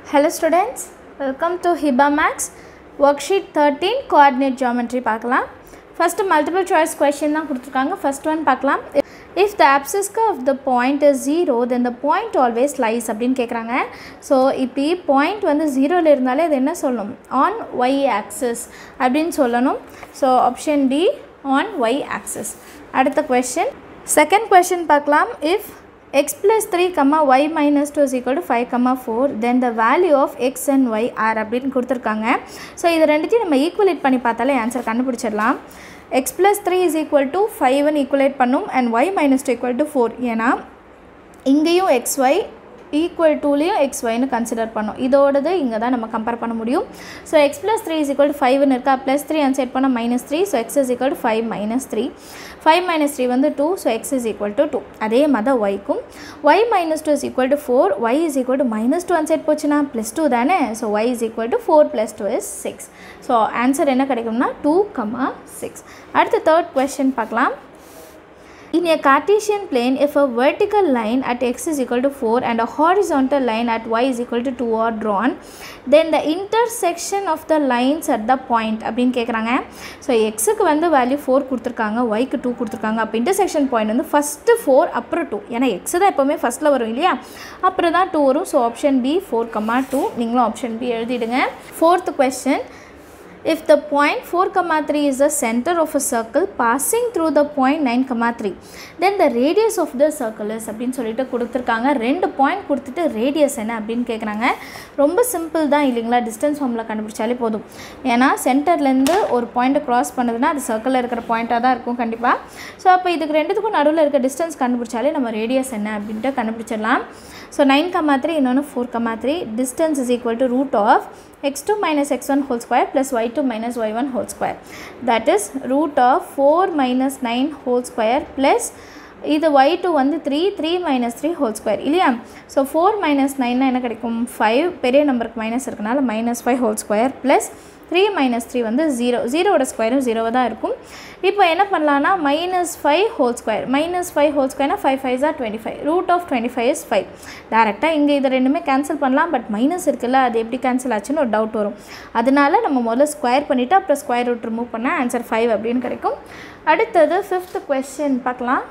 Hello students, welcome to HIBA Max worksheet 13 coordinate geometry பார்க்கலாம் first multiple choice question தான் கொடுத்துருக்காங்க first one பார்க்கலாம் if the abscissa of the point is 0 then the point always lies அப்படின்னு கேட்குறாங்க so இப்படி point வந்து ஜீரோவில் இருந்தாலே அது என்ன சொல்லணும் ஆன் ஒய் ஆக்சிஸ் அப்படின்னு சொல்லணும் so option D on Y axis அடுத்த கொஷின் செகண்ட் கொஷின் பார்க்கலாம் if x plus 3 comma y minus 2 is equal to 5 comma 4 then the value of x and y are அப்படின்னு கொடுத்துருக்காங்க ஸோ இது ரெண்டுத்தையும் நம்ம ஈக்குவலேட் பண்ணி பார்த்தாலே ஆன்சர் கண்டுபிடிச்சிடலாம் X plus three is equal to ஃபைவ்னு ஈக்குவலேட் பண்ணும் and Y minus two equal to four ஏன்னா இங்கேயும் எக்ஸ் ஒய் ஈக்குவல் டூலேயும் எக்ஸ் ஒய்னு கன்சிடர் பண்ணோம் இதோடது இங்கே தான் நம்ம கம்பேர் பண்ண முடியும் so X plus three is equal to ஃபைவ்னு இருக்கா ப்ளஸ் த்ரீ அன்செட் பண்ணால் minus three so X is equal to five minus three five minus three வந்து two so X is equal to two அதே மாதிரி தான் ஒய்க்கும் Y minus two is equal to four Y is equal to minus two unset போச்சுன்னா plus two தானே so Y is equal to four plus two is six so answer என்ன கிடைக்கும்னா two comma six அடுத்து third question பார்க்கலாம் In a Cartesian plane, if a vertical line at x is equal to 4 and a horizontal line at y is equal to 2 are drawn, then the intersection of the lines at the point அப்படின்னு கேட்குறாங்க so எக்ஸுக்கு வந்து value four கொடுத்துருக்காங்க ஒய்க்கு two கொடுத்துருக்காங்க அப்போ intersection point வந்து first four அப்புறம் டூ ஏன்னா எக்ஸ் தான் எப்போவுமே ஃபஸ்ட்டில் வரும் இல்லையா அப்புறம் தான் டூ வரும் so option B four comma two நீங்களும் ஆப்ஷன் பி எழுதிடுங்க fourth question if the point 4 comma 3 is the center of a circle passing through the point 9 comma 3 then the radius of the circle is அப்படின்னு சொல்லிட்டு கொடுத்துருக்காங்க ரெண்டு point கொடுத்துட்டு radius என்ன அப்படின்னு கேட்குறாங்க ரொம்ப சிம்பிள் தான் இல்லைங்களா டிஸ்டன்ஸ் ஃபார்மில் கண்டுபிடிச்சாலே போதும் ஏன்னா சென்டர்லேருந்து ஒரு பாயிண்ட்டை க்ராஸ் பண்ணுதுன்னா அது சர்க்கிளில் இருக்கிற பாயிண்ட்டாக தான் இருக்கும் கண்டிப்பாக ஸோ அப்போ இதுக்கு ரெண்டுத்துக்கும் நடுவில் இருக்க டிஸ்டன்ஸ் கண்டுபிடிச்சாலே நம்ம ரேடியஸ் என்ன அப்படின்ட்டு கண்டுபிடிச்சிடலாம் ஸோ நைன் கமா த்ரீ இன்னொன்று four comma three distance is equal to root of x2 minus x1 whole square plus y2 minus y1 whole square that is root of 4 minus 9 whole square plus இது Y two வந்து three three minus three whole square இல்லையா so four minus நைன்னா என்ன கிடைக்கும் five பெரிய நம்பருக்கு minus இருக்கனால minus five whole square plus three minus three வந்து ஜீரோ ஜீரோவோட ஸ்கொயரும் ஜீரோவாக தான் இருக்கும் இப்போ என்ன பண்ணலான்னா minus five whole square minus five whole ஸ்கொயர்னா ஃபைவ் ஃபைவ் தான் twenty five root of twenty five is five டேரெக்டாக இங்கே இது ரெண்டுமே கேன்சல் பண்ணலாம் பட் மைனஸ் இருக்குல்ல அது எப்படி கேன்சல் ஆச்சுன்னு ஒரு டவுட் வரும் அதனால நம்ம முதல்ல ஸ்கொயர் பண்ணிவிட்டு அப்புறம் ஸ்கொயர் ரூட் ரிமூவ் பண்ணால் ஆன்சர் ஃபைவ் அப்படின்னு கிடைக்கும் அடுத்தது ஃபிஃப்த் கொஸ்டின் பார்க்கலாம்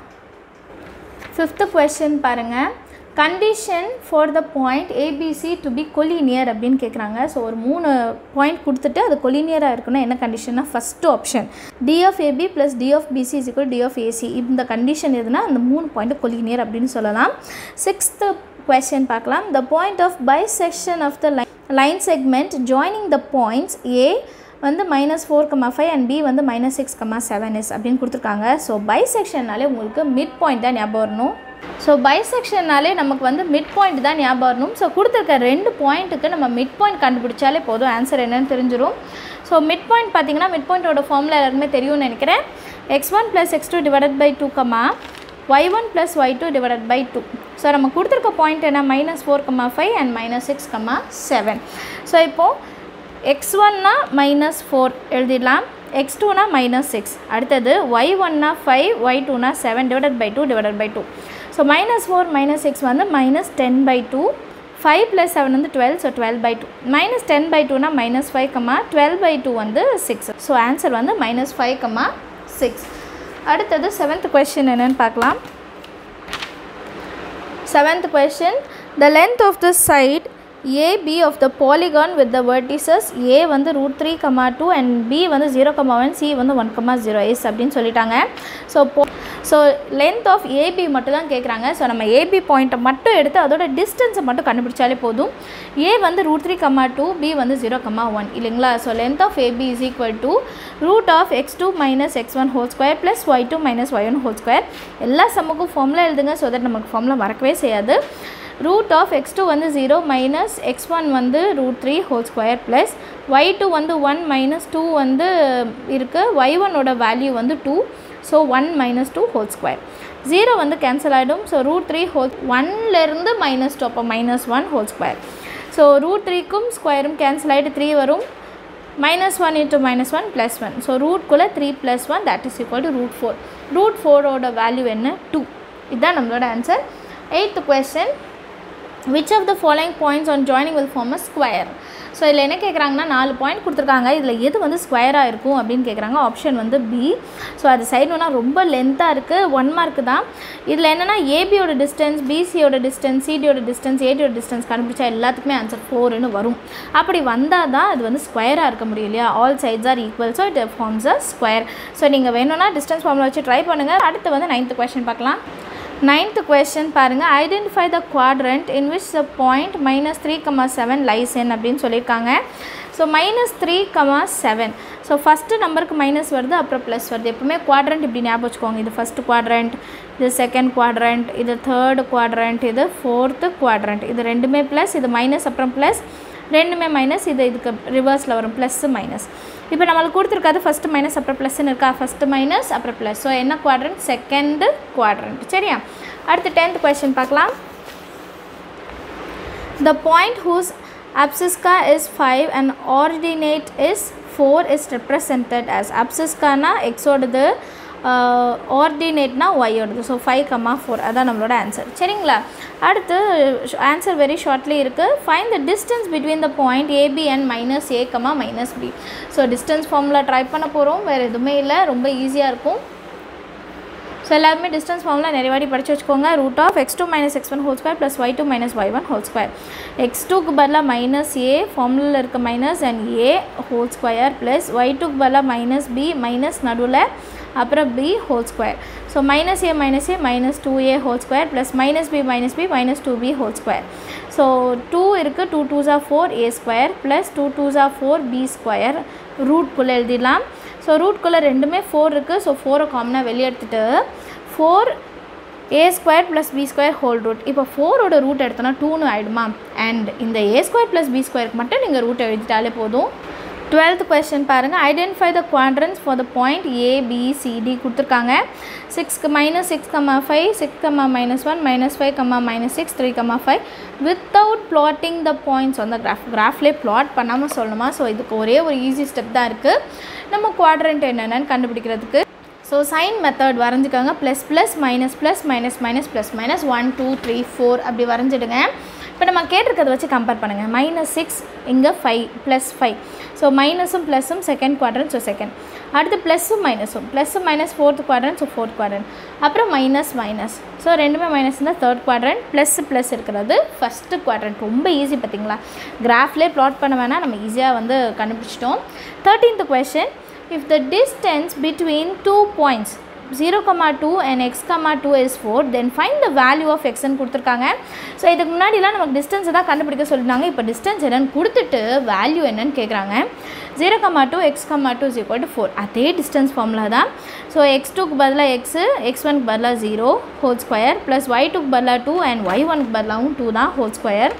ஃபிஃப்த்து கொஸ்டின் பாருங்கள் condition for the point ABC to be collinear அப்படின்னு கேட்குறாங்க ஸோ ஒரு மூணு பாயிண்ட் கொடுத்துட்டு அது கொலினியராக இருக்குன்னா என்ன கண்டிஷன்னா first option D of AB plus D of BC is equal D of AC இந்த கண்டிஷன் எதுனா அந்த மூணு பாயிண்ட் கொலினியர் அப்படின்னு சொல்லலாம் சிக்ஸ்த்து கொஸ்டின் பார்க்கலாம் the point of bisection of the line line segment joining the points A வந்து minus four comma five and B வந்து minus six comma seven is அப்படின்னு கொடுத்துருக்காங்க ஸோ பைசெக்ஷன்னாலே உங்களுக்கு மிட் பாயிண்ட் தான் ஞாபகம் வரணும் ஸோ பைசெக்ஷன்னாலே நமக்கு வந்து மிட் பாயிண்ட் தான் ஞாபகம் வரணும் ஸோ கொடுத்துருக்க ரெண்டு பாயிண்ட்டுக்கு நம்ம மிட் பாயிண்ட் கண்டுபிடிச்சாலே போதும் ஆன்சர் என்னன்னு தெரிஞ்சிடும் ஸோ மிட் பாயிண்ட் பார்த்தீங்கன்னா மிட் பாயிண்டோட ஃபார்மில் எல்லாருமே தெரியும்னு நினைக்கிறேன் X one plus X two divided by two comma Y one plus Y two divided by two so நம்ம கொடுத்துருக்க பாயிண்ட் என்ன minus four comma five and minus six comma seven so இப்போது எக்ஸ் ஒன்னா மைனஸ் ஃபோர் எழுதிடலாம் X டூனா minus six அடுத்தது Y ஒன்னா five Y டூனா seven divided by two divided by two so minus four minus six வந்து minus ten by two five plus seven வந்து twelve so twelve by two minus ten by டூனா minus five comma twelve by two வந்து six so answer வந்து minus five comma six அடுத்தது seventh question என்னென்னு பார்க்கலாம் seventh question the length of the side AB of the polygon with the vertices A வந்து root three comma two and B வந்து zero comma one C வந்து one comma zero as அப்படின்னு சொல்லிட்டாங்க so போ so length of AB மட்டும் தான் கேட்குறாங்க so நம்ம ஏபி பாயிண்ட்டை மட்டும் எடுத்து அதோட டிஸ்டன்ஸை மட்டும் கண்டுபிடிச்சாலே போதும் ஏ வந்து root three comma two B வந்து ஜீரோ கமா ஒன் இல்லைங்களா so length of AB is equal to root of X two minus X one whole square plus Y two minus Y one whole square எல்லா சம்முக்கும் ஃபார்மில் எழுதுங்க so that நமக்கு ஃபார்மில் மறக்கவே செய்யாது ரூட் ஆஃப் எக்ஸ் டூ வந்து ஜீரோ மைனஸ் எக்ஸ் ஒன் வந்து root three whole square plus Y two வந்து ஒன் மைனஸ் டூ வந்து இருக்குது ஒய் ஒன்னோட வேல்யூ வந்து two so one minus two whole square zero வந்து கேன்சல் ஆகிடும் ஸோ ரூட் த்ரீ ஹோல் ஒன்லேருந்து மைனஸ் டூ அப்போ minus one whole square so root த்ரீக்கும் ஸ்கொயரும் கேன்சல் ஆகிட்டு த்ரீ வரும் minus one into minus one plus one so ரூட்குள்ளே three plus one that is equal to root four root ஃபோரோட value என்ன two இதுதான் நம்மளோட answer eighth question which of the following points on joining will form a square so இதில் என்ன கேட்குறாங்கன்னா நாலு point கொடுத்துருக்காங்க இதில் எது வந்து ஸ்கொயராக இருக்கும் அப்படின்னு கேட்குறாங்க ஆப்ஷன் வந்து பி ஸோ அது சைடுனா ரொம்ப லென்த்தாக இருக்குது ஒன் மார்க் தான் இதில் என்னென்னா ஏபியோட டிஸ்டன்ஸ் பிசியோட டிஸ்டன்ஸ் சிடியோட டிஸ்டன்ஸ் ஏடியோட டிஸ்டன்ஸ் கண்டுபிடிச்சா எல்லாத்துக்குமே ஆன்சர் ஃபோர்னு வரும் அப்படி வந்தால் தான் அது வந்து ஸ்கொயராக இருக்க முடியும் இல்லையா all sides are equal so it forms a square so நீங்கள் வேணும்னா டிஸ்டன்ஸ் ஃபார்மில் வச்சு ட்ரை பண்ணுங்கள் அடுத்து வந்து நைன்த்து கொஷின் பார்க்கலாம் நைன்த் கொஸ்டின் பாருங்கள் identify the quadrant in which the point minus three comma seven lies in அப்படின்னு சொல்லியிருக்காங்க so minus three comma seven so first நம்பருக்கு மைனஸ் வருது அப்புறம் ப்ளஸ் வருது எப்பவுமே குவாட்ரண்ட் இப்படி ஞாபகம் வச்சுக்கோங்க இது ஃபஸ்ட்டு குவாட்ரண்ட் இது செகண்ட் குவாட்ரண்ட் இது தேர்டு குவாட்ரண்ட் இது ஃபோர்த்து குவாட்ரண்ட் இது ரெண்டுமே ப்ளஸ் இது மைனஸ் அப்புறம் ப்ளஸ் ரெண்டுமே மைனஸ் இது இதுக்கு ரிவர்ஸில் வரும் ப்ளஸ்ஸு மைனஸ் இப்போ நம்மளுக்கு கொடுத்துருக்காது ஃபஸ்ட்டு மைனஸ் அப்புறம் ப்ளஸ்ன்னு இருக்கா ஃபஸ்ட்டு மைனஸ் அப்புறம் ப்ளஸ் ஸோ என்ன குவாட்ரண்ட் செகண்டு குவாட்ரண்ட் சரியா அடுத்து டென்த் கொஸ்டின் பார்க்கலாம் the point whose abscisca is 5 and ordinate is 4 is represented as absciscana x ஓடது ஆர்டினேட்னா ஒய்யோடது ஸோ ஃபைவ் கம்மா ஃபோர் அதான் நம்மளோட ஆன்சர் சரிங்களா அடுத்து ஆன்சர் வெரி ஷார்ட்லி இருக்குது find the distance between the point a b and minus a comma minus b so distance ஃபார்மில் try பண்ண போகிறோம் வேறு எதுவுமே இல்லை ரொம்ப ஈஸியாக இருக்கும் ஸோ எல்லாருமே டிஸ்டன்ஸ் ஃபார்மில் நிறைய வாட்டி படித்து வச்சுக்கோங்க root of X two minus X one whole square plus Y two minus Y one whole square x டூக்கு பதிலாக மைனஸ் ஏ ஃபார்முலில் இருக்க minus and a whole square plus y டூக்கு பதிலாக மைனஸ் பி மைனஸ் நடுவில் அப்புறம் b whole square so minus a minus a minus two a whole square plus minus b minus b minus two b whole square so two இருக்குது two two ஜா four a square plus two two ஜா four b square ரூட்குள்ளே எழுதிடலாம் so ரூட்குள்ளே ரெண்டுமே four இருக்குது so ஃபோரை காமனாக வெளியே எடுத்துகிட்டு four a square plus b square whole root இப்போ ஃபோரோட ரூட் எடுத்தோன்னா டூன்னு ஆகிடுமா அண்ட் இந்த ஏ ஸ்கொயர் ப்ளஸ் பி ஸ்கொயருக்கு மட்டும் நீங்கள் ரூட் எழுதிட்டாலே போதும் டுவெல்த் கொஸ்டின் பாருங்கள் identify the quadrants for the points A B C D கொடுத்துருக்காங்க சிக்ஸ்க்கு minus six comma five six comma minus one minus five comma minus six three comma five without plotting the points அந்த graph கிராஃப்லேயே plot பண்ணாமல் சொல்லணுமா so இதுக்கு ஒரே ஒரு ஈஸி ஸ்டெப் தான் இருக்குது நம்ம குவாட்ரண்ட் என்னென்னு கண்டுபிடிக்கிறதுக்கு ஸோ சைன் மெத்தட் வரைஞ்சிக்கோங்க plus plus minus plus minus minus plus minus one two three four அப்படி வரைஞ்சிடுங்க இப்போ நம்ம கேட்டிருக்கிறத வச்சு கம்பேர் பண்ணுங்கள் மைனஸ் சிக்ஸ் இங்கே ஃபைவ் ப்ளஸ் ஃபைவ் ஸோ மைனஸும் ப்ளஸும் செகண்ட் குவாட்ரன் ஸோ செகண்ட் அடுத்து ப்ளஸ்ஸும் மைனஸும் ப்ளஸ்ஸும் minus fourth quadrant so fourth quadrant அப்புறம் மைனஸ் மைனஸ் ஸோ ரெண்டுமே மைனஸ் இருந்தால் தேர்ட் குவாட்ரன் ப்ளஸ் ப்ளஸ் இருக்கிறது ஃபஸ்ட்டு குவாட்ரன் ரொம்ப ஈஸி பார்த்தீங்களா கிராஃப்லேயே ப்ளாட் பண்ண வேணால் நம்ம ஈஸியாக வந்து கண்டுபிடிச்சிட்டோம் thirteenth question if the distance between two points 0, 2 and x, 2 is 4 then find the value of x ன்னு கொடுத்துருக்காங்க ஸோ இதுக்கு முன்னாடிலாம் நமக்கு டிஸ்டன்ஸ் தான் கண்டுபிடிக்க சொல்லியிருந்தாங்க இப்போ டிஸ்டன்ஸ் என்னன்னு கொடுத்துட்டு வேல்யூ என்னன்னு கேட்குறாங்க zero comma two x comma two is equal to four அதே டிஸ்டன்ஸ் ஃபார்முலா தான் ஸோ எக்ஸ் டூக்கு பதிலாக எக்ஸு எக்ஸ் ஒனுக்கு பதிலாக zero whole square plus y டூக்கு பதிலாக டூ அண்ட் ஒய் ஒனுக்கு பதிலாகவும் டூ தான் ஹோல் ஸ்கொயர்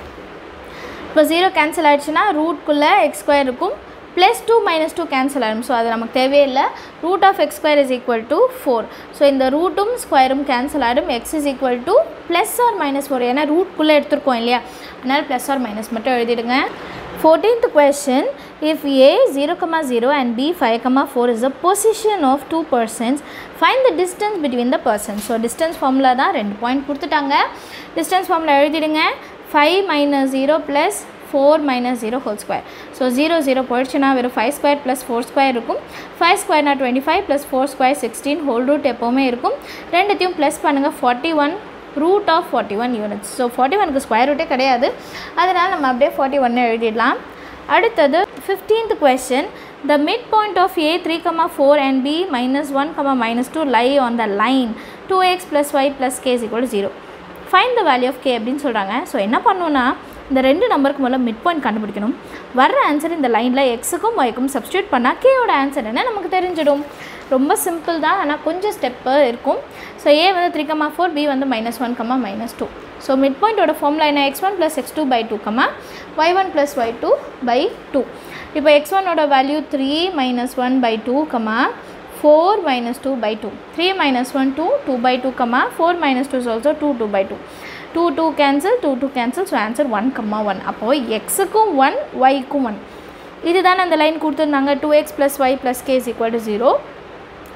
இப்போ ஜீரோ கேன்சல் ஆகிடுச்சுன்னா ரூட்குள்ளே எக்ஸ் ஸ்கொயர் இருக்கும் plus two minus two cancel ஆகிடும் ஸோ அது நமக்கு தேவையில்லை root of x square is equal to four so இந்த ரூட்டும் ஸ்கொயரும் கேன்சல் ஆகிடும் x is equal to plus or minus four ஏன்னா ரூட்குள்ளே எடுத்துருக்கோம் இல்லையா அதனால் ப்ளஸ் ஆர் மைனஸ் மட்டும் எழுதிடுங்க fourteenth question if a zero comma zero and b five comma four is the position of two persons find the distance between the persons so distance formula தான் ரெண்டு point கொடுத்துட்டாங்க distance formula எழுதிடுங்க five minus zero plus four minus zero whole square so zero zero போயிடுச்சுன்னா வெறும் five square plus four square இருக்கும் five ஸ்கொயர்னா twenty five plus four square sixteen whole root எப்போவுமே இருக்கும் ரெண்டுத்தையும் ப்ளஸ் பண்ணுங்கள் forty one root of forty one units so forty ஒனுக்கு square ரூட்டே கிடையாது அதனால் நம்ம அப்படியே ஃபார்ட்டி ஒன்னு எழுதிடலாம் அடுத்தது fifteenth question the mid point of A three comma four and B minus one comma minus two lie on the line two x plus y plus k is equal zero find the value of k அப்படின்னு சொல்கிறாங்க so என்ன பண்ணணுன்னா இந்த ரெண்டு நம்பருக்கு முதல்ல mid point கண்டுபிடிக்கணும் வர்ற ஆன்சர் இந்த லைனில் எக்ஸுக்கும் ஒய்க்கும் சப்ஸ்டியூட் பண்ணால் கேயோட ஆன்சர் என்ன நமக்கு தெரிஞ்சிடும் ரொம்ப சிம்பிள் தான் ஆனால் கொஞ்சம் ஸ்டெப்பு இருக்கும் ஸோ ஏ வந்து த்ரீ கமா ஃபோர் பி வந்து minus one comma minus two so mid பாயிண்டோட ஃபார்முலா என்ன x one plus X two by two comma Y one plus Y two by two இப்போ x ஒன்னோட value three minus one by two comma four minus two by two three minus one two two by two comma four minus two is also two two by two two two cancel two two cancel so answer one comma one அப்போது எக்ஸுக்கும் one ஒய்க்கும் one இதுதானே அந்த line கொடுத்துருந்தாங்க two x plus y plus k is equal to zero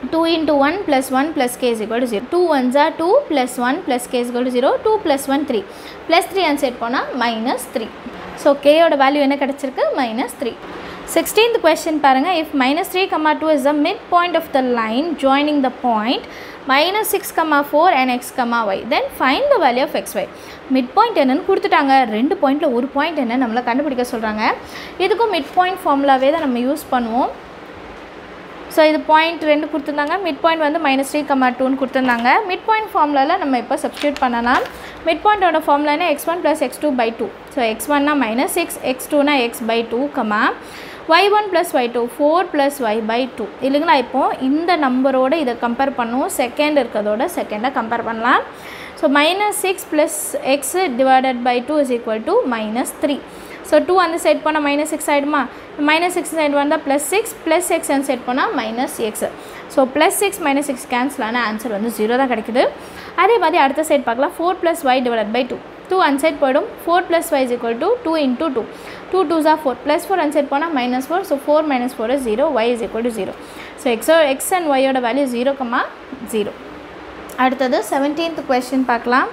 2 into 1 plus 1 plus k is equal to 0. 2 ones are 2 plus 1 plus k is equal to 0. 2 plus 1 3. Plus 3 and set போனால் minus 3. So k ஓட value என்ன கிடச்சிருக்கு minus 3. 16th question பாருங்க if minus 3 comma 2 is the midpoint of the line joining the point minus 6 comma 4 and x comma y then find the value of xy midpoint என்னன்னு கொடுத்துட்டாங்க ரெண்டு பாயிண்டில் ஒரு point என்ன நம்மளை கண்டுபிடிக்க சொல்கிறாங்க இதுக்கும் மிட் பாயிண்ட் ஃபார்முலாவே தான் நம்ம யூஸ் பண்ணுவோம் ஸோ இது பாயிண்ட் ரெண்டு கொடுத்துருந்தாங்க மிட் பாயிண்ட் வந்து மைனஸ் த்ரீ கமா டூன்னு கொடுத்துருந்தாங்க மிட் பாயிண்ட் ஃபார்முலாவில் நம்ம இப்போ சப்ஸ்டியூட் பண்ணலாம் மிட் பாயிண்டோட ஃபார்முலானா x one plus X two by two so x ஒன்னா மைனஸ் சிக்ஸ் எக்ஸ் டூனா x by two comma Y one plus Y two four plus y by two இல்லைங்களா இப்போது இந்த நம்பரோட இதை கம்பேர் பண்ணுவோம் செகண்ட் இருக்கிறதோட செகண்டை கம்பேர் பண்ணலாம் so minus six plus x divided by two is equal to minus three so two அந்த சைட் போனால் மைனஸ் சிக்ஸ் ஆகிடுமா மைனஸ் சிக்ஸ் சைடு வந்தால் ப்ளஸ் சிக்ஸ் ப்ளஸ் எக்ஸ் அந்த சைட் போனால் minus x so plus six minus six cancel ஆன answer வந்து zero தான் கிடைக்குது அதே மாதிரி அடுத்த சைட் பார்க்கலாம் four plus y divide by two two அன் சைட் போயிடும் four plus y is equal to two into two two two ஜா ஃபோர் ப்ளஸ் ஃபோர் அன் சைட் போனால் minus four so four minus four is zero y is equal to zero so எக்ஸோ x and ஒய்யோட value zero comma zero அடுத்தது seventeenth question பார்க்கலாம்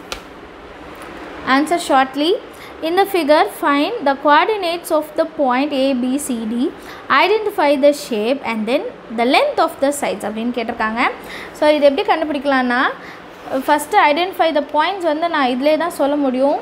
answer shortly In the figure, find the coordinates of the point A, B, C, D, identify the shape and then the length of the sides அப்படின்னு கேட்டிருக்காங்க so இது எப்படி கண்டுபிடிக்கலான்னா first identify the points வந்து நான் இதிலே தான் சொல்ல முடியும்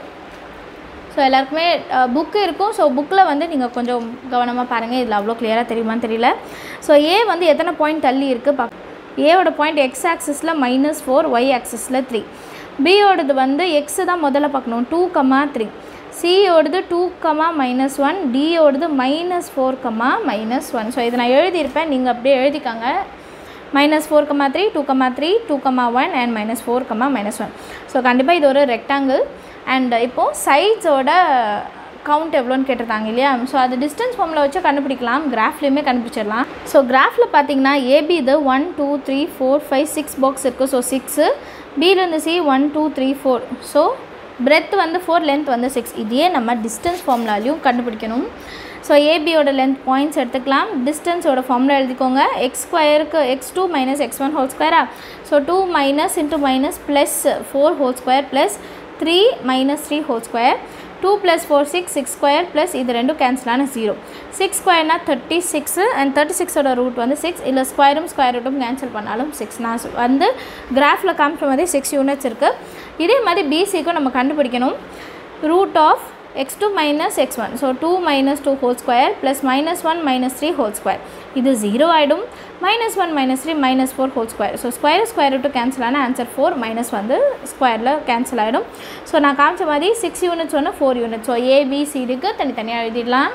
ஸோ எல்லாருக்குமே புக்கு இருக்கும் ஸோ புக்கில் வந்து நீங்கள் கொஞ்சம் கவனமாக பாருங்கள் இதில் அவ்வளோ கிளியராக தெரியுமான்னு தெரியல ஸோ ஏ வந்து எத்தனை பாயிண்ட் தள்ளி இருக்குது பா ஏவோட பாயிண்ட் எக்ஸ் ஆக்சிஸில் மைனஸ் ஃபோர் ஒய் ஆக்சிஸில் த்ரீ பியோடது வந்து எக்ஸு தான் முதல்ல பார்க்கணும் டூ கமா த்ரீ சியோடது டூ கமா மைனஸ் ஒன் டியோடது minus four comma minus one so இதை நான் எழுதியிருப்பேன் நீங்கள் அப்படியே எழுதிக்காங்க minus four comma three two comma three two comma one and minus four comma minus one so கண்டிப்பாக இது ஒரு ரெக்டாங்கிள் அண்ட் இப்போது சைட்ஸோட கவுண்ட் எவ்வளோன்னு கேட்டிருக்காங்க இல்லையா ஸோ அது டிஸ்டன்ஸ் ஃபார்மில் வச்சு கண்டுபிடிக்கலாம் கிராஃப்லேயுமே கண்டுபிடிச்சிடலாம் ஸோ கிராஃபில் பார்த்தீங்கன்னா ஏபி இது one two three four five six box இருக்குது ஸோ சிக்ஸு பிலேருந்து C one two three four so breadth வந்து ஃபோர் லென்த் வந்து சிக்ஸ் இதையே நம்ம டிஸ்டன்ஸ் ஃபார்முலாலையும் கண்டுபிடிக்கணும் ஸோ ஏபியோட லென்த் பாயிண்ட்ஸ் எடுத்துக்கலாம் டிஸ்டன்ஸோட ஃபார்முலா எழுதிக்கோங்க எக்ஸ் ஸ்கொயருக்கு x two minus X one whole ஸ்கொயரா so two minus into minus plus four whole square plus three minus three whole square two plus four six six square plus இது ரெண்டும் கேன்சலான zero six ஸ்கொயர்னால் thirty six and thirty சிக்ஸோட root வந்து six இல்லை ஸ்கொயரும் square ரூட்டும் cancel பண்ணாலும் சிக்ஸ் நான் வந்து கிராஃபில் காமிச்ச மாதிரி சிக்ஸ் யூனிட்ஸ் இருக்குது இதே மாதிரி பிசிக்கும் நம்ம கண்டுபிடிக்கணும் root of X two minus X one so two minus two whole square plus minus one minus three whole square இது ஜீரோ ஆகிடும் minus one minus three minus four whole square so square square root cancel ஆனால் answer four minus வந்து ஸ்கொயரில் cancel ஆகிடும் so நான் காமிச்ச மாதிரி six units ஒன்று ஃபோர் யூனிட்ஸ் ஸோ ஏபிசிடிக்கு தனித்தனியாக எழுதிடலாம்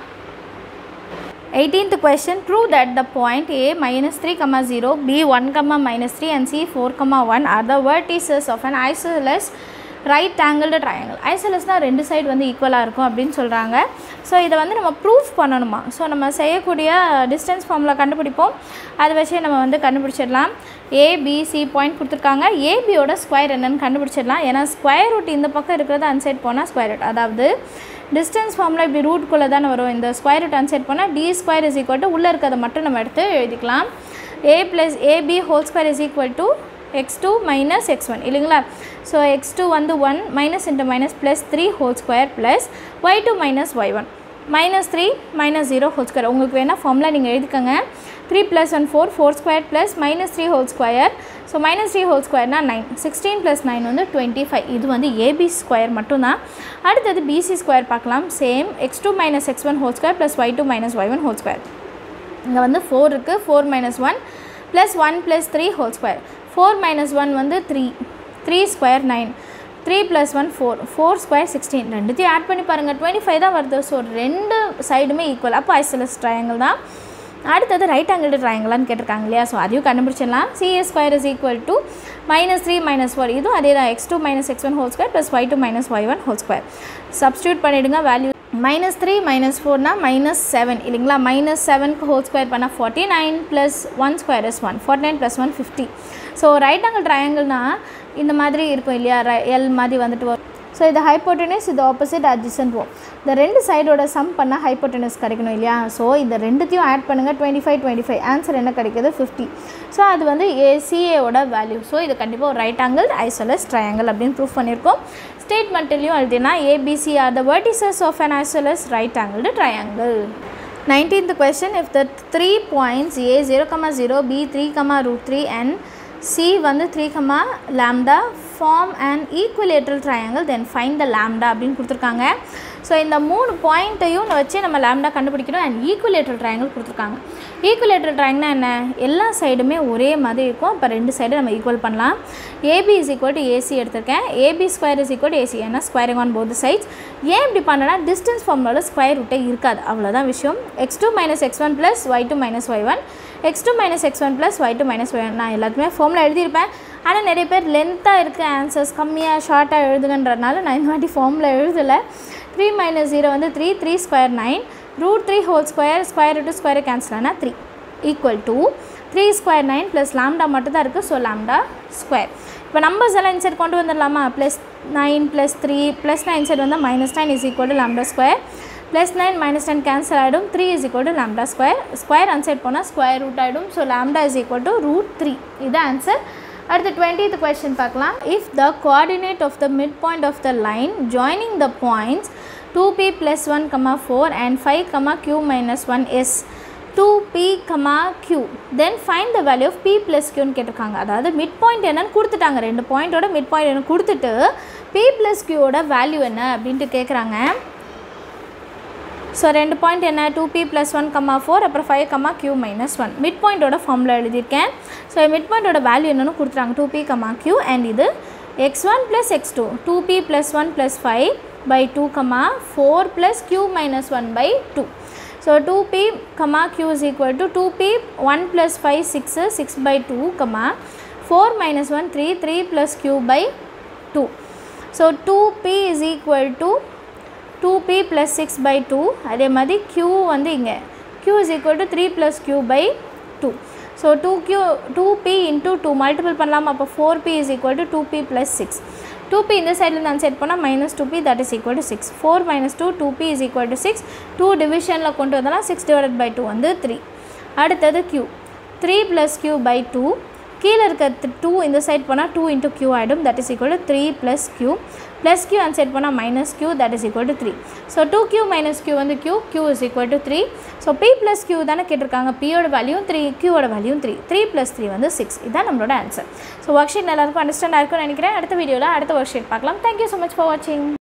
eighteenth question prove that the point A minus three comma zero B one comma minus three and C four comma one are the vertices of an isosceles right angled triangle ஐசோலஸ்னால் ரெண்டு side வந்து ஈக்குவலாக இருக்கும் அப்படின்னு சொல்கிறாங்க so இதை வந்து நம்ம ப்ரூஃப் பண்ணணுமா ஸோ நம்ம செய்யக்கூடிய டிஸ்டன்ஸ் ஃபார்மில் கண்டுபிடிப்போம் அதை வச்சு நம்ம வந்து கண்டுபிடிச்சிடலாம் ஏபிசி பாயிண்ட் கொடுத்துருக்காங்க ஏபியோட ஸ்கொயர் என்னன்னு கண்டுபிடிச்சிடலாம் ஏன்னா ஸ்கொயர் ரூட் இந்த பக்கம் இருக்கிறது அன்சைட் போனால் ஸ்கொயர் ரூட் அதாவது டிஸ்டன்ஸ் ஃபார்மில் இப்படி ரூட்குள்ளே தானே வரும் இந்த ஸ்கொயர் ரூட் அன்சைட் போனால் D square is equal to உள்ளே இருக்கிறத மட்டும் நம்ம எடுத்து எழுதிக்கலாம் A plus AB whole square is equal to x two minus X one இல்லைங்களா ஸோ எக்ஸ் டூ வந்து one minus into minus plus three whole square plus Y two minus Y one minus three minus zero whole square உங்களுக்கு வேணால் formula நீங்கள் எழுதிக்கோங்க three plus one four four square plus minus three whole square so minus three whole ஸ்கொயர்னா nine sixteen plus nine வந்து twenty five இது வந்து AB square மட்டும்தான் அடுத்தது பிசி ஸ்கொயர் பார்க்கலாம் same x two minus X one whole square plus Y two minus Y one whole square இங்கே வந்து four இருக்குது four minus one plus one plus three whole square four minus one வந்து three three square nine three plus one four four square sixteen ரெண்டுத்தையும் add பண்ணி பாருங்கள் twenty five தான் வருது so ரெண்டு சைடுமே ஈக்குவல் அப்போ ஐசோலஸ் ட்ரையாங்கிள் தான் அடுத்தது ரைட் ஆங்கிள் ட்ரையாங்கிளான்னு கேட்டிருக்காங்க இல்லையா ஸோ அதையும் கண்டுபிடிச்சிடலாம் CS square is equal to minus three minus four இதுவும் அதே தான் x two minus X one whole square plus Y two minus Y one whole square substitute பண்ணிவிடுங்க வேல்யூ மைனஸ் த்ரீ மைனஸ் ஃபோர்னா மைனஸ் செவன் இல்லைங்களா minus செவனுக்கு whole square பண்ணால் forty nine plus one square is one forty nine plus one fifty so right angle ட்ரையாங்கிள்னால் இந்த மாதிரி இருக்கும் இல்லையா எல் மாதிரி வந்துட்டு வரும் ஸோ இது ஹைப்போட்டனஸ் இது ஆப்போசிட் அட்ஜசன்ட் ரோ இந்த ரெண்டு சைடோட சம் பண்ணால் ஹைப்போட்டனஸ் கிடைக்கணும் இல்லையா ஸோ இந்த ரெண்டுத்தையும் ஆட் பண்ணுங்கள் twenty five twenty five answer என்ன கிடைக்கிது ஃபிஃப்டி ஸோ அது வந்து ஏசிஏவோட வேல்யூ ஸோ இது கண்டிப்பாக ஒரு ரைட் ஆங்கிள் ஐசோலஸ் ட்ரையாங்கிள் அப்படின்னு ப்ரூவ் பண்ணியிருக்கோம் ஸ்டேட்மெண்ட்லையும் எழுதினா ABC are the vertices of an isosceles right angle triangle 19th question if the three points a 0 comma 0 b 3 comma root 3 and c வந்து 3 comma lambda form an equilateral triangle then find the lambda அப்படின்னு கொடுத்துருக்காங்க so இந்த மூணு பாயிண்ட்டையும் வச்சு நம்ம lambda கண்டுபிடிக்கணும் and equilateral triangle கொடுத்துருக்காங்க equilateral ட்ரையாங்கிள்னா என்ன எல்லா சைடுமே ஒரே மாதிரி இருக்கும் அப்போ ரெண்டு சைடு நம்ம ஈக்குவல் பண்ணலாம் AB is equal to AC எடுத்திருக்கேன் AB square is equal to AC ஏன்னா ஸ்கொயரிங் ஆன் போத் சைட்ஸ் ஏன் இப்படி பண்ணனா டிஸ்டன்ஸ் ஃபார்மோட ஸ்கொயர் ரூட்டே இருக்காது அவ்வளோதான் விஷயம் x two minus X one plus Y two minus Y one x two minus X one plus Y two minus Y one நான் எல்லாத்துமே ஃபார்மில் எழுதியிருப்பேன் ஆனால் நிறைய பேர் லென்த்தாக இருக்குது ஆன்சர்ஸ் கம்மியாக ஷார்ட்டாக எழுதுங்கன்றனால நான் இந்த வாட்டி ஃபார்மில் எழுதலை த்ரீ மைனஸ் ஜீரோ வந்து three three square nine root three whole square square root square cancel ஆனால் three equal to three square nine plus lambda மட்டும் தான் இருக்குது ஸோ லாம்டா ஸ்கொயர் இப்போ நம்பர்ஸ் எல்லாம் இன்சைட் கொண்டு வந்துடலாமா plus nine plus three plus nine side வந்தால் minus nine is equal to lambda square plus nine minus ten cancel ஆகிடும் three is equal to lambda square square அன்சைட் போனால் square root ஆகிடும் so lambda is equal to root three இது answer அடுத்து twentieth question பார்க்கலாம் if the coordinate of the mid point of the line joining the points two P plus one comma four and five comma Q minus one is two P comma Q then find the value of P plus க்யூன்னு கேட்டிருக்காங்க அதாவது mid point என்னன்னு கொடுத்துட்டாங்க ரெண்டு பாயிண்ட்டோட mid point என்ன கொடுத்துட்டு B plus க்யூவோட value என்ன அப்படின்ட்டு கேட்குறாங்க ஸோ ரெண்டு பாயிண்ட் என்ன two P plus one comma four அப்புறம் five comma Q minus one mid பாயிண்ட்டோட ஃபார்மில் எழுதியிருக்கேன் ஸோ மிட் பாயிண்ட்டோட வேல்யூ என்னென்னு கொடுத்துறாங்க two P comma Q and இது x one plus X two two P plus one plus five by two comma four plus Q minus one by two so two P comma Q is equal to two P one plus five six six by two comma four minus one three three plus Q by two so two P is equal to two P plus six by two அதே மாதிரி Q வந்து இங்கே Q is equal to three plus Q by two so two Q two P into two multiple பண்ணலாம் அப்போ four P is equal to two P plus six two P இந்த சைட்லேருந்து அந்த side போனால் minus two P that is equal to six four minus two two P is equal to six two டிவிஷனில் கொண்டு வந்தாலும் six divided by two வந்து three அடுத்தது Q three plus Q by two கீழே இருக்க டூ இந்த side போனால் two into Q ஆகிடும் that is equal to three plus Q plus Q அந்த சைட் போனால் minus Q that is equal to three so two Q minus Q வந்து Q Q is equal to three so P plus Q தானே கேட்டிருக்காங்க பியோட value three க்யூவோட value three three plus three வந்து six இதுதான் நம்மளோட answer so worksheet எல்லாருக்கும் understand ஆயிருக்கும்னு நினைக்கிறேன் அடுத்த வீடியோவில் அடுத்த ஒர்க் ஷீட் பார்க்கலாம் தேங்க்யூ ஸோ மச் ஃபார் வாட்சிங்